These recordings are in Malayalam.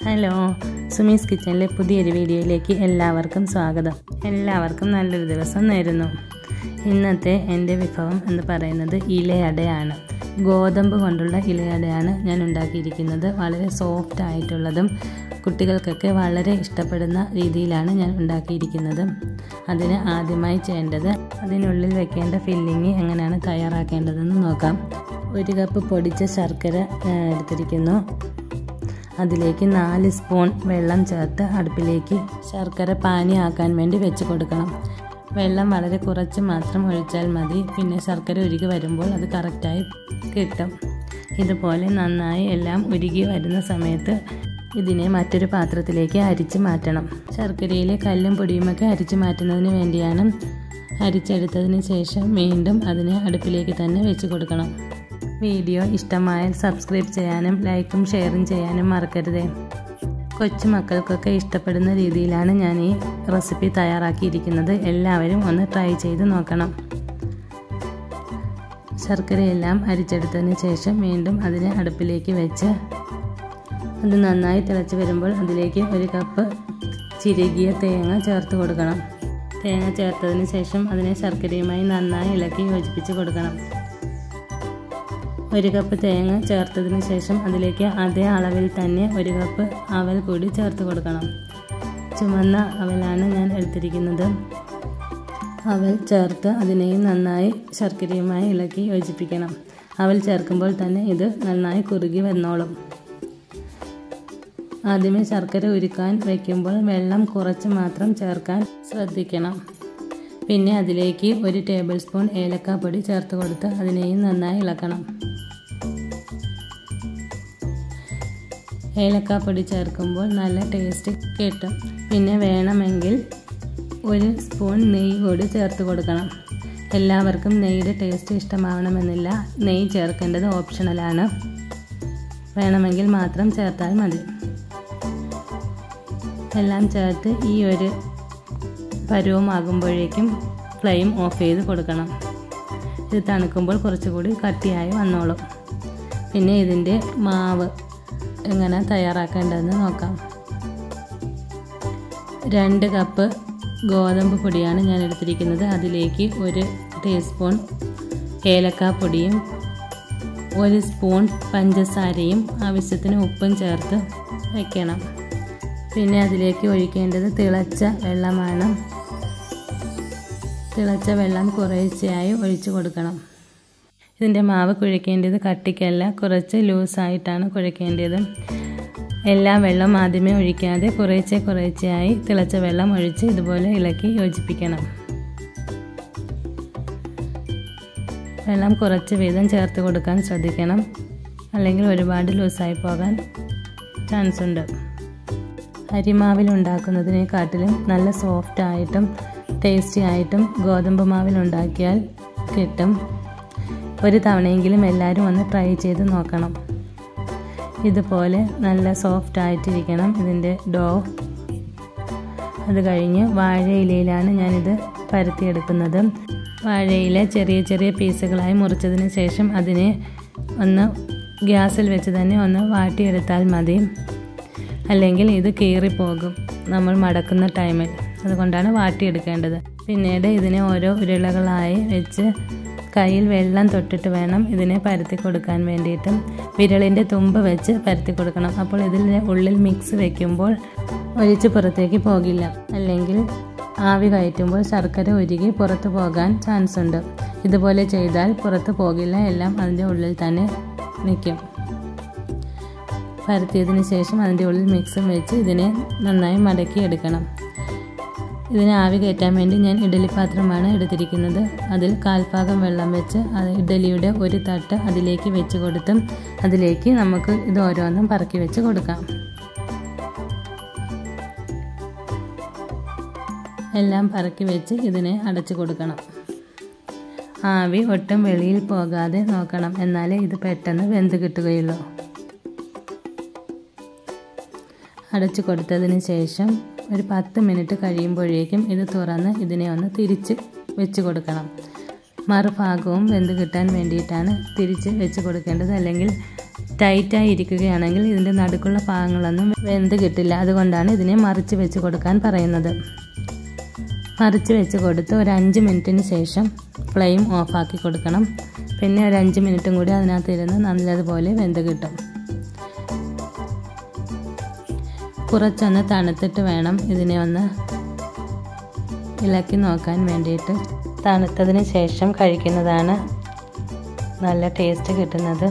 ഹലോ സുമീസ് കിച്ചണിലെ പുതിയൊരു വീഡിയോയിലേക്ക് എല്ലാവർക്കും സ്വാഗതം എല്ലാവർക്കും നല്ലൊരു ദിവസം നേരുന്നു ഇന്നത്തെ എൻ്റെ വിഭവം എന്ന് പറയുന്നത് ഇലയടയാണ് ഗോതമ്പ് കൊണ്ടുള്ള ഇലയടയാണ് ഞാൻ ഉണ്ടാക്കിയിരിക്കുന്നത് വളരെ സോഫ്റ്റ് ആയിട്ടുള്ളതും കുട്ടികൾക്കൊക്കെ വളരെ ഇഷ്ടപ്പെടുന്ന രീതിയിലാണ് ഞാൻ ഉണ്ടാക്കിയിരിക്കുന്നത് അതിന് ആദ്യമായി ചെയ്യേണ്ടത് അതിനുള്ളിൽ വെക്കേണ്ട ഫില്ലിങ് എങ്ങനെയാണ് തയ്യാറാക്കേണ്ടതെന്ന് നോക്കാം ഒരു കപ്പ് പൊടിച്ച ശർക്കര എടുത്തിരിക്കുന്നു അതിലേക്ക് നാല് സ്പൂൺ വെള്ളം ചേർത്ത് അടുപ്പിലേക്ക് ശർക്കര പാനിയാക്കാൻ വേണ്ടി വെച്ച് കൊടുക്കണം വെള്ളം വളരെ കുറച്ച് മാത്രം ഒഴിച്ചാൽ മതി പിന്നെ ശർക്കര ഉരുകി വരുമ്പോൾ അത് കറക്റ്റായി കിട്ടും ഇതുപോലെ നന്നായി എല്ലാം ഉരുകി വരുന്ന സമയത്ത് ഇതിനെ മറ്റൊരു പാത്രത്തിലേക്ക് അരിച്ച് മാറ്റണം ശർക്കരയിലെ കല്ലും പൊടിയുമൊക്കെ അരിച്ച് മാറ്റുന്നതിന് വേണ്ടിയാണ് അരിച്ചെടുത്തതിന് ശേഷം വീണ്ടും അതിനെ അടുപ്പിലേക്ക് തന്നെ വെച്ച് കൊടുക്കണം വീഡിയോ ഇഷ്ടമായാൽ സബ്സ്ക്രൈബ് ചെയ്യാനും ലൈക്കും ഷെയറും ചെയ്യാനും മറക്കരുതേ കൊച്ചു മക്കൾക്കൊക്കെ ഇഷ്ടപ്പെടുന്ന രീതിയിലാണ് ഞാൻ ഈ റെസിപ്പി തയ്യാറാക്കിയിരിക്കുന്നത് എല്ലാവരും ഒന്ന് ട്രൈ ചെയ്ത് നോക്കണം ശർക്കരയെല്ലാം അരിച്ചെടുത്തതിന് ശേഷം വീണ്ടും അതിനെ അടുപ്പിലേക്ക് വെച്ച് അത് നന്നായി തിളച്ച് വരുമ്പോൾ അതിലേക്ക് ഒരു കപ്പ് ചിരുകിയ തേങ്ങ ചേർത്ത് കൊടുക്കണം തേങ്ങ ചേർത്തതിന് ശേഷം അതിനെ ശർക്കരയുമായി നന്നായി ഇളക്കി യോജിപ്പിച്ച് കൊടുക്കണം ഒരു കപ്പ് തേങ്ങ ചേർത്തതിന് ശേഷം അതിലേക്ക് അതേ അളവിൽ തന്നെ ഒരു കപ്പ് അവൽ കൂടി ചേർത്ത് കൊടുക്കണം ചുമന്ന അവലാണ് ഞാൻ എടുത്തിരിക്കുന്നത് അവൽ ചേർത്ത് അതിനെയും നന്നായി ശർക്കരയുമായി ഇളക്കി യോജിപ്പിക്കണം അവൽ ചേർക്കുമ്പോൾ തന്നെ ഇത് നന്നായി കുറുകി വന്നോളും ആദ്യമേ ശർക്കര ഉരുക്കാൻ വയ്ക്കുമ്പോൾ വെള്ളം കുറച്ച് മാത്രം ചേർക്കാൻ ശ്രദ്ധിക്കണം പിന്നെ അതിലേക്ക് ഒരു ടേബിൾ സ്പൂൺ ഏലക്കാപ്പൊടി ചേർത്ത് കൊടുത്ത് അതിനെയും നന്നായി ഇളക്കണം ഏലക്കാപ്പൊടി ചേർക്കുമ്പോൾ നല്ല ടേസ്റ്റ് കിട്ടും പിന്നെ വേണമെങ്കിൽ ഒരു സ്പൂൺ നെയ്യ് കൂടി ചേർത്ത് കൊടുക്കണം എല്ലാവർക്കും നെയ്യുടെ ടേസ്റ്റ് ഇഷ്ടമാവണമെന്നില്ല നെയ്യ് ചേർക്കേണ്ടത് ഓപ്ഷണലാണ് വേണമെങ്കിൽ മാത്രം ചേർത്താൽ മതി എല്ലാം ചേർത്ത് ഈ ഒരു പരുവമാകുമ്പോഴേക്കും ഫ്ലെയിം ഓഫ് ചെയ്ത് കൊടുക്കണം ഇത് തണുക്കുമ്പോൾ കുറച്ചുകൂടി കട്ടിയായി വന്നോളും പിന്നെ ഇതിൻ്റെ മാവ് എങ്ങനെ തയ്യാറാക്കേണ്ടതെന്ന് നോക്കാം രണ്ട് കപ്പ് ഗോതമ്പ് പൊടിയാണ് ഞാൻ എടുത്തിരിക്കുന്നത് അതിലേക്ക് ഒരു ടീസ്പൂൺ ഏലക്കാപ്പൊടിയും ഒരു സ്പൂൺ പഞ്ചസാരയും ആവശ്യത്തിന് ഉപ്പും ചേർത്ത് വയ്ക്കണം പിന്നെ അതിലേക്ക് ഒഴിക്കേണ്ടത് തിളച്ച വെള്ളമാണ് തിളച്ച വെള്ളം കുറേശ്ശെയായി ഒഴിച്ചു കൊടുക്കണം ഇതിൻ്റെ മാവ് കുഴക്കേണ്ടത് കട്ടിക്കല്ല കുറച്ച് ലൂസായിട്ടാണ് കുഴക്കേണ്ടത് എല്ലാ വെള്ളം ആദ്യമേ ഒഴിക്കാതെ കുറേശ്ശെ കുറേശ്ശെയായി തിളച്ച വെള്ളം ഒഴിച്ച് ഇതുപോലെ ഇളക്കി യോജിപ്പിക്കണം വെള്ളം കുറച്ച് വീതം ചേർത്ത് കൊടുക്കാൻ ശ്രദ്ധിക്കണം അല്ലെങ്കിൽ ഒരുപാട് ലൂസായി പോകാൻ ചാൻസ് ഉണ്ട് അരിമാവിൽ ഉണ്ടാക്കുന്നതിനെക്കാട്ടിലും നല്ല സോഫ്റ്റ് ആയിട്ടും ടേസ്റ്റി ആയിട്ടും ഗോതമ്പ് മാവിൽ ഉണ്ടാക്കിയാൽ കിട്ടും ഒരു തവണയെങ്കിലും എല്ലാവരും ഒന്ന് ട്രൈ ചെയ്ത് നോക്കണം ഇതുപോലെ നല്ല സോഫ്റ്റ് ആയിട്ടിരിക്കണം ഇതിൻ്റെ ഡോ അത് കഴിഞ്ഞ് വാഴയിലയിലാണ് ഞാനിത് പരത്തിയെടുക്കുന്നത് വാഴയില ചെറിയ ചെറിയ പീസുകളായി മുറിച്ചതിന് ശേഷം അതിനെ ഒന്ന് ഗ്യാസിൽ വെച്ച് തന്നെ ഒന്ന് വാട്ടിയെടുത്താൽ മതി അല്ലെങ്കിൽ ഇത് കീറിപ്പോകും നമ്മൾ മടക്കുന്ന ടൈമിൽ അതുകൊണ്ടാണ് വാട്ടിയെടുക്കേണ്ടത് പിന്നീട് ഇതിനെ ഓരോ ഉരുളകളായി വെച്ച് കയ്യിൽ വെള്ളം തൊട്ടിട്ട് വേണം ഇതിനെ പരത്തി കൊടുക്കാൻ വേണ്ടിയിട്ടും വിരളിൻ്റെ തുമ്പ് വെച്ച് പരത്തി കൊടുക്കണം അപ്പോൾ ഇതിൻ്റെ ഉള്ളിൽ മിക്സ് വെക്കുമ്പോൾ ഒഴിച്ച് പുറത്തേക്ക് പോകില്ല അല്ലെങ്കിൽ ആവി കയറ്റുമ്പോൾ ശർക്കര ഉരുകി പുറത്തു പോകാൻ ചാൻസ് ഉണ്ട് ഇതുപോലെ ചെയ്താൽ പുറത്ത് പോകില്ല എല്ലാം അതിൻ്റെ ഉള്ളിൽ തന്നെ നിൽക്കും പരത്തിയതിന് ശേഷം അതിൻ്റെ ഉള്ളിൽ മിക്സും വെച്ച് ഇതിനെ നന്നായി മടക്കി എടുക്കണം ഇതിന് ആവി കയറ്റാൻ വേണ്ടി ഞാൻ ഇഡലി പാത്രമാണ് എടുത്തിരിക്കുന്നത് അതിൽ കാൽഭാഗം വെള്ളം വെച്ച് ഇഡലിയുടെ ഒരു തട്ട് അതിലേക്ക് വെച്ച് കൊടുത്തും അതിലേക്ക് നമുക്ക് ഇത് ഓരോന്നും പറക്കി വെച്ച് കൊടുക്കാം എല്ലാം പറക്കി വെച്ച് ഇതിനെ അടച്ചു കൊടുക്കണം ആവി ഒട്ടും വെളിയിൽ പോകാതെ നോക്കണം എന്നാലേ ഇത് പെട്ടെന്ന് വെന്ത് കിട്ടുകയുള്ളൂ അടച്ചു കൊടുത്തതിന് ശേഷം ഒരു പത്ത് മിനിറ്റ് കഴിയുമ്പോഴേക്കും ഇത് തുറന്ന് ഇതിനെ ഒന്ന് തിരിച്ച് വെച്ച് കൊടുക്കണം മറുഭാഗവും വെന്ത് കിട്ടാൻ വേണ്ടിയിട്ടാണ് തിരിച്ച് വെച്ച് കൊടുക്കേണ്ടത് അല്ലെങ്കിൽ ടൈറ്റായി ഇരിക്കുകയാണെങ്കിൽ ഇതിൻ്റെ നടുക്കുള്ള ഭാഗങ്ങളൊന്നും വെന്ത് കിട്ടില്ല അതുകൊണ്ടാണ് ഇതിനെ മറിച്ച് വെച്ച് കൊടുക്കാൻ പറയുന്നത് മറിച്ച് വെച്ച് കൊടുത്ത് ഒരു അഞ്ച് മിനിറ്റിന് ശേഷം ഫ്ലെയിം ഓഫാക്കി കൊടുക്കണം പിന്നെ ഒരു അഞ്ച് മിനിറ്റും കൂടി അതിനകത്തിരുന്ന് നല്ലതുപോലെ വെന്ത് കിട്ടും കുറച്ചൊന്ന് തണുത്തിട്ട് വേണം ഇതിനെ ഒന്ന് ഇളക്കി നോക്കാൻ വേണ്ടിയിട്ട് തണുത്തതിന് ശേഷം കഴിക്കുന്നതാണ് നല്ല ടേസ്റ്റ് കിട്ടുന്നത്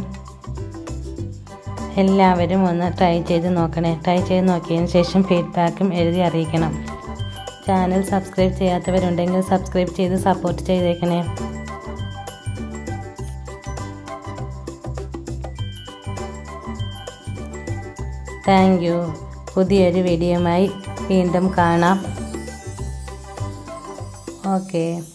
എല്ലാവരും ഒന്ന് ട്രൈ ചെയ്ത് നോക്കണേ ട്രൈ ചെയ്ത് നോക്കിയതിന് ശേഷം ഫീഡ്ബാക്കും എഴുതി അറിയിക്കണം ചാനൽ സബ്സ്ക്രൈബ് ചെയ്യാത്തവരുണ്ടെങ്കിൽ സബ്സ്ക്രൈബ് ചെയ്ത് സപ്പോർട്ട് ചെയ്തേക്കണേ താങ്ക് യു പുതിയൊരു വീഡിയോയുമായി വീണ്ടും കാണാം ഓക്കേ